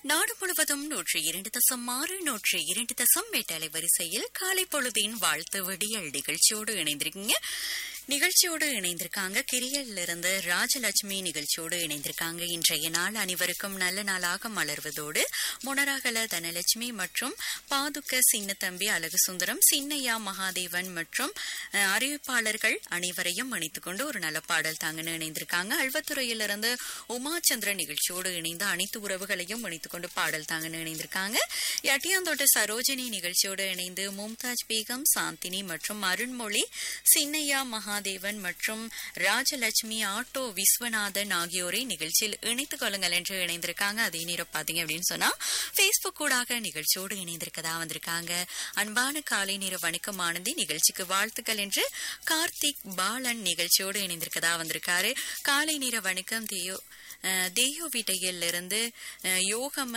நாடு முழுவதும் நூற்றி இரண்டு தசம் ஆறு நூற்றி இரண்டு தசம் எட்டு அலைவரிசையில் காலை பொழுதின் வாழ்த்து விடியல் நிகழ்ச்சியோடு இணைந்திருக்கீங்க நிகழ்ச்சியோடு இணைந்திருக்காங்க கிரியல்ல இருந்து ராஜலட்சுமி நிகழ்ச்சியோடு இணைந்திருக்காங்க இன்றைய நாள் அனைவருக்கும் நல்ல நாளாக மலர்வதோடு முனராகல தனலட்சுமி மற்றும் பாதுக்க சின்னத்தம்பி அழகு சுந்தரம் சின்னையா மகாதேவன் மற்றும் அஹ், அறிவிப்பாளர்கள் அனைவரையும் இணைத்துக் கொண்டு ஒரு நல்ல பாடல் தாங்கன்னு இணைந்திருக்காங்க அல்வத்துறையிலிருந்து உமாச்சந்திரன் நிகழ்ச்சியோடு இணைந்து அனைத்து உறவுகளையும் இணைத்துக் கொண்டு பாடல் தாங்கன்னு இணைந்திருக்காங்க எட்டியாந்தோட்ட சரோஜினி நிகழ்ச்சியோடு இணைந்து மும்தாஜ் பேகம் சாந்தினி மற்றும் அருண்மொழி சின்னையா மகாதேவன் மற்றும் ராஜலட்சுமி ஆட்டோ விஸ்வநாதன் ஆகியோரை நிகழ்ச்சியில் இணைத்துக் கொள்ளுங்கள் என்று இணைந்திருக்காங்க அதே நேரம் பாத்தீங்க அப்படின்னு சொன்னா பேஸ்புக் கூடாக நிகழ்ச்சியோடு இணைந்திருக்கதா வந்திருக்காங்க அன்பான காலை நேர வணக்கம் ஆனந்தி நிகழ்ச்சிக்கு வாழ்த்துக்கள் என்று கார்த்திக் பாலன் நிகழ்ச்சியோடு இணைந்திருக்கதா வந்திருக்காரு காலை நேர வணக்கம் தேயோ அஹ், தேயோ வீட்டையில் இருந்து அஹ், யோகம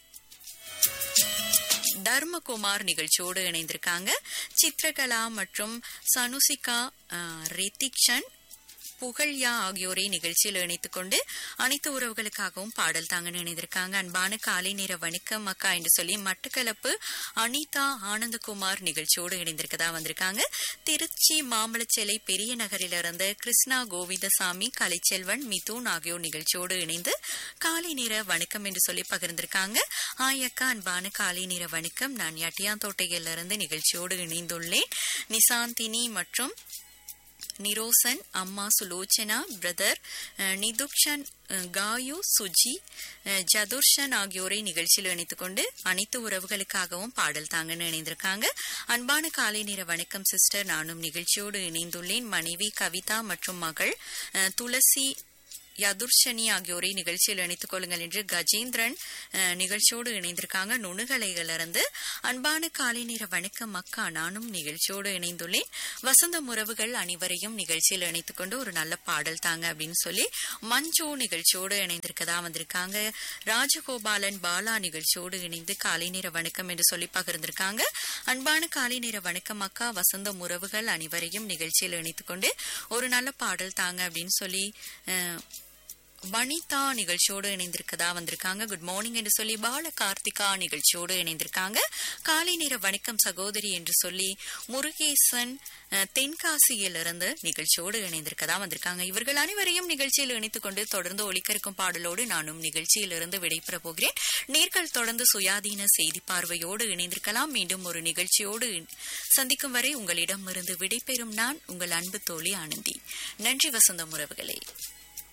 தர்மகுமார் நிகழ்ச்சியோடு இணைந்திருக்காங்க சித்ரகலா மற்றும் சனுசிகா அஹ், ரித்திக்ஷன் புகழ்யா ஆகியோரை நிகழ்ச்சியில் இணைத்துக் கொண்டு அனைத்து உறவுகளுக்காகவும் பாடல் தாங்கன்னு இணைந்திருக்காங்க அன்பான காலை நேர வணக்கம் அக்கா என்று சொல்லி மட்டக்களப்பு அனிதா ஆனந்தகுமார் நிகழ்ச்சியோடு இணைந்திருக்கதா வந்திருக்காங்க திருச்சி மாம்பழச்சேலை பெரிய நகரிலிருந்து கிருஷ்ணா கோவிந்தசாமி கலைச்செல்வன் மிதுன் ஆகியோர் நிகழ்ச்சியோடு இணைந்து காலை நேர வணக்கம் என்று சொல்லி பகிர்ந்திருக்காங்க ஆய் அக்கா அன்பான காலை நேர வணக்கம் நான் யட்டியாந்தோட்டையிலிருந்து நிகழ்ச்சியோடு இணைந்துள்ளேன் நிசாந்தினி மற்றும் நிரோசன் அம்மா சுலோச்சனா பிரதர் அஹ், நிதுக்ஷன் அஹ், காயு சுஜி அஹ், ஜதுர்ஷன் ஆகியோரை நிகழ்ச்சியில் இணைத்துக் கொண்டு அனைத்து உறவுகளுக்காகவும் பாடல் தாங்கன்னு இணைந்திருக்காங்க அன்பான காலை நேர வணக்கம் சிஸ்டர் நானும் நிகழ்ச்சியோடு இணைந்துள்ளேன் மனைவி கவிதா மற்றும் மகள் அஹ், துளசி யதுர்ஷனி ஆகியோரை நிகழ்ச்சியில் இணைத்துக் கொள்ளுங்கள் என்று கஜேந்திரன் அஹ், நிகழ்ச்சியோடு இணைந்திருக்காங்க நுணுகலைகளிலிருந்து அன்பான காலை நேர வணக்கம் அக்கா நானும் நிகழ்ச்சியோடு இணைந்துள்ளேன் வசந்த உறவுகள் அனைவரையும் நிகழ்ச்சியில் இணைத்துக் கொண்டு ஒரு நல்ல பாடல் தாங்க அப்படின்னு சொல்லி மஞ்சு நிகழ்ச்சியோடு இணைந்திருக்கதா வந்திருக்காங்க ராஜகோபாலன் பாலா நிகழ்ச்சியோடு இணைந்து காலை நேர வணக்கம் என்று சொல்லி பகிர்ந்திருக்காங்க அன்பான காலை நேர வணக்கம் அக்கா வசந்த உறவுகள் அனைவரையும் நிகழ்ச்சியில் இணைத்துக் கொண்டு ஒரு நல்ல பாடல் தாங்க அப்படின்னு சொல்லி அஹ், வனிதா நிகழ்ச்சியோடு இணைந்திருக்கதா வந்திருக்காங்க குட் மார்னிங் என்று சொல்லி பால கார்த்திகா நிகழ்ச்சியோடு இணைந்திருக்காங்க காலை நேர வணக்கம் சகோதரி என்று சொல்லி முருகேசன் அஹ், தென்காசியிலிருந்து நிகழ்ச்சியோடு இணைந்திருக்கதா வந்திருக்காங்க இவர்கள் அனைவரையும் நிகழ்ச்சியில் இணைத்துக் கொண்டு தொடர்ந்து ஒளிக்கருக்கும் பாடலோடு நானும் நிகழ்ச்சியிலிருந்து விடைபெற போகிறேன் நேர்கள் தொடர்ந்து சுயாதீன செய்தி பார்வையோடு இணைந்திருக்கலாம் மீண்டும் ஒரு நிகழ்ச்சியோடு சந்திக்கும் வரை உங்களிடமிருந்து விடைபெறும் நான் உங்கள் அன்பு தோழி ஆனந்தி நன்றி வசந்தம் உறவுகளே